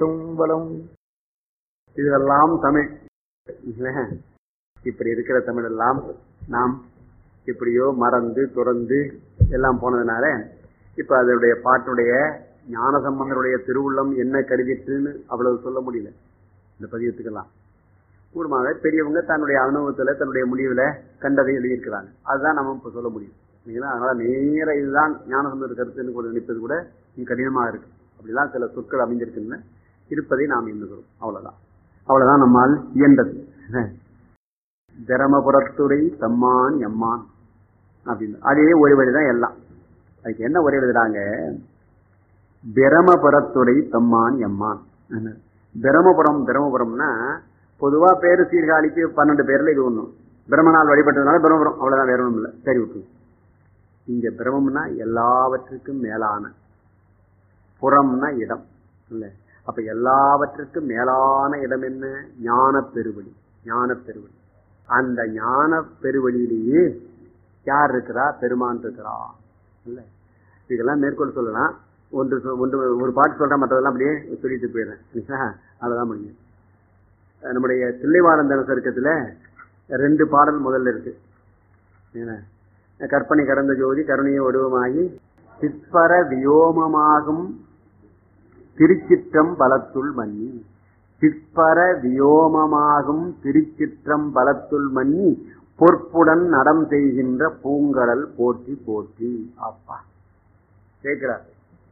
பேசும் வளம் இதெல்லாம் தமிழ் இல்ல? இப்படி இருக்கிற தமிழ் எல்லாம் நாம் எப்படியோ மறந்து துறந்து எல்லாம் போனதுனால இப்ப அதனுடைய பாட்டுடைய ஞான சம்பந்தருடைய திருவுள்ளம் என்ன கருதிட்டுன்னு அவ்வளவு சொல்ல முடியல இந்த பதியத்துக்கெல்லாம் கூடுமாக பெரியவங்க தன்னுடைய அனுபவத்துல தன்னுடைய முடிவுல கண்டதை எழுதியிருக்கிறாங்க அதுதான் நம்ம இப்ப சொல்ல முடியும் சரிங்களா அதனால நேர இதுதான் ஞானசம்பந்த கருத்துன்னு கூட நினைப்பது கூட இன்னும் கடினமாக இருக்கு அப்படிலாம் சில சொற்கள் அமைந்திருக்கின்றன இருப்பதை நாம் எண்ணுகிறோம் அவ்வளவுதான் அவ்வளவுதான் நம்மால் இயன்றது பிரமபுரத்துறை தம்மான் எம்மான் அப்படின்னு அதே ஒரு வழிதான் எல்லாம் அதுக்கு என்ன ஒரே எழுதுறாங்க பிரமபுரத்துறை தம்மான் எம்மான் பிரமபுரம் பிரமபுரம்னா பொதுவா பேரு சீர்காழிக்கு பன்னெண்டு பேர்ல இது ஒண்ணும் பிரம்மனால் வழிபட்டதுனால பிரம்மபுரம் அவ்வளவுதான் வேற ஒண்ணும் இல்லை சரி விட்டு இங்க பிரமம்னா எல்லாவற்றுக்கும் மேலான புறம்னா இடம் இல்ல அப்ப எல்லாவற்றுக்கும் மேலான இடம் என்ன ஞான பெருவழி ஞான பெருவழி அந்த ஞான பெருவழியிலேயே யார் இருக்கிறா பெருமான் இருக்கிறா இல்ல இதெல்லாம் மேற்கொள் சொல்லலாம் ஒன்று சொ- ஒன்று ஒரு பாட்டு சொல்றேன் மற்றதெல்லாம் அப்படியே சொல்லிட்டு போயிடுறேன் சரிங்களா? அவ்வளவுதான் முடியும் அஹ் நம்முடைய தில்லைவாழந்தன சருக்கத்துல ரெண்டு பாடல் முதல்ல இருக்கு என்ன? கற்பனை கடந்த ஜோதி கருணைய வடிவமாகி சிற்பர வியோமமாகும் திருச்சிற்றம் பலத்துள் மன்னி சிற்பர வியோமமாகும் திருச்சிற்றம் பலத்துள் மன்னி பொற்புடன் நடம் செய்கின்ற பூங்கடல் போற்றி போற்றி அப்பா கேட்கிறார்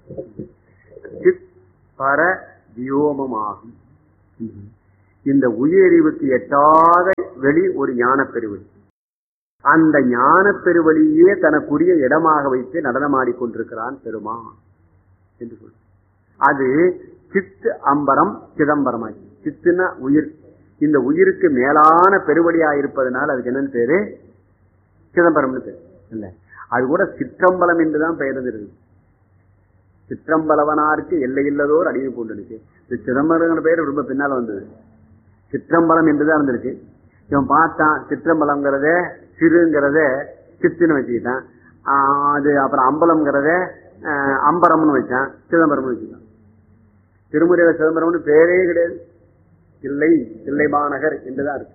சிற்பர வியோமமாகும் இந்த உயிரறிவுக்கு எட்டாத வெளி ஒரு ஞான பெருவெளி அந்த ஞான பெருவழியே தனக்குரிய இடமாக வைத்து நடனமாடிக்கொண்டிருக்கிறான் பெருமான் என்று சொல்ற அது சித்து அம்பரம் சிதம்பரமாகி சித்துனா உயிர் இந்த உயிருக்கு மேலான பெருவழியா இருப்பதனால அதுக்கு என்னன்னு பேரு சிதம்பரம்னு பேரு இல்ல அது கூட சிற்றம்பலம் என்றுதான் பெயர் இருந்திருக்கு சிற்றம்பலவனாருக்கு எல்லையில்லதோர் அடிமை பூண்டிருக்கு இந்த சிதம்பரங்கிற பெயர் ரொம்ப பின்னால வந்தது சிற்றம்பலம் என்றுதான் இருந்திருக்கு இவன் பார்த்தான் சிற்றம்பலம்ங்கிறத சிறுங்கிறத சித்துன்னு வச்சுக்கிட்டான் ஆஹ் அது அப்புறம் அம்பலம்ங்கிறத ஆஹ் அம்பரம்னு வச்சான் சிதம்பரம்னு வச்சுக்கிட்டான் திருமுறையில சிதம்பரம்னு பேரே கிடையாது தில்லை தில்லை மாநகர் என்றுதான் இருக்கு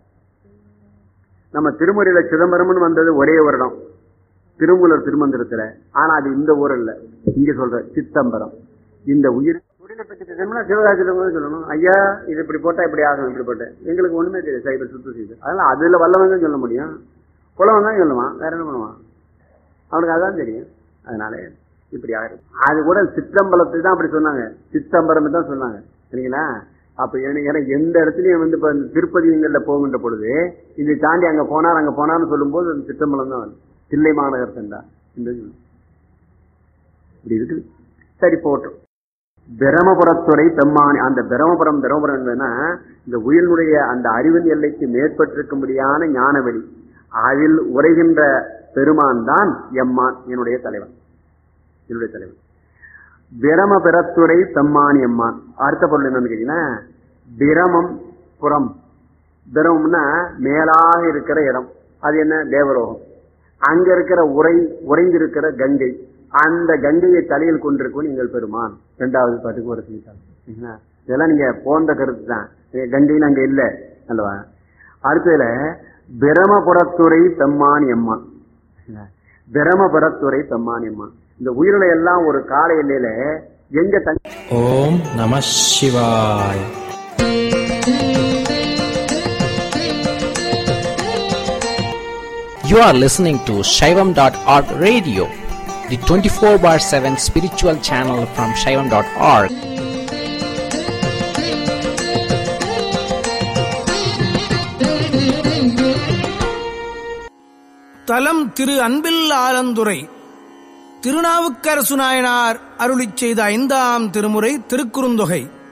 நம்ம திருமுறையில சிதம்பரம்னு வந்தது ஒரே வருடம் திருமூலர் திருமந்திரத்துல ஆனா அது இந்த ஊர் இல்ல இங்க சொல்ற சித்தம்பரம் இந்த உயிர் தொழிலை பற்றி பேசணும்னா சிவகாசியில சொல்லணும் ஐயா இது இப்படி போட்டா இப்படி ஆகும் இப்படி போட்ட எங்களுக்கு ஒண்ணுமே தெரியாது சைபர் சுத்தம் செய்து அதனால அதுல வல்லவங்க சொல்ல முடியும் குலவன் தான் சொல்லுவான் வேற என்ன பண்ணுவான் அவனுக்கு அதான் தெரியும் அதனால இப்படி ஆயிரும் அது கூட சித்தம்பலத்தை தான் அப்படி சொன்னாங்க சித்தம்பரம் தான் சொன்னாங்க சரிங்களா அப்ப எனக்கு ஏன்னா எந்த இடத்துலயும் வந்து இப்ப இந்த திருப்பதிங்கள்ல போகின்ற பொழுது இதை தாண்டி அங்க போனார் அங்க போனார்னு சொல்லும்போது அந்த சித்தம்பலம் தான் வரும். தில்லை மாநகர் சென்றா இந்த இது. இப்படி இருக்குது சரி போட்டோம் பிரமபுரத்துறை பெம்மானி அந்த பிரமபுரம் பிரமபுரம் என்பதுன்னா இந்த உயிரினுடைய அந்த அறிவின் எல்லைக்கு மேற்பட்டிருக்கும்படியான ஞானவெளி அதில் உரைகின்ற பெருமான் தான் எம்மான் என்னுடைய தலைவன் என்னுடைய தலைவன் பிரமபுரத்துறை பெம்மானி எம்மான் அடுத்த பொருள் என்னன்னு கேட்டீங்கன்னா பிரமம் புறம் பிரமம்னா மேலாக இருக்கிற இடம் அது என்ன தேவலோகம் அங்க இருக்கிற உரை உறைந்திருக்கிற கங்கை அந்த கங்கையை தலையில் கொண்டிருக்கும் நீங்கள் பெருமான் இரண்டாவது பாட்டுக்கு ஒரு செய்தால் இதெல்லாம் நீங்க போன்ற கருத்து தான் கங்கைன்னு அங்க இல்ல அல்லவா அடுத்ததுல பிரமபுரத்துறை பெம்மான் எம்மான் பிரமபுரத்துறை பெம்மான் எம்மான் இந்த உயிரினை எல்லாம் ஒரு கால எல்லையில எங்க தங்கி ஓம் நம சிவாய் You are listening to Shaivam.org radio, the 24 bar 7 spiritual channel from Shaivam.org. தலம் திரு அன்பில் ஆலந்துரை திருநாவுக்கரசு நாயனார் அருளிச் செய்த ஐந்தாம் திருமுறை திருக்குறுந்தொகை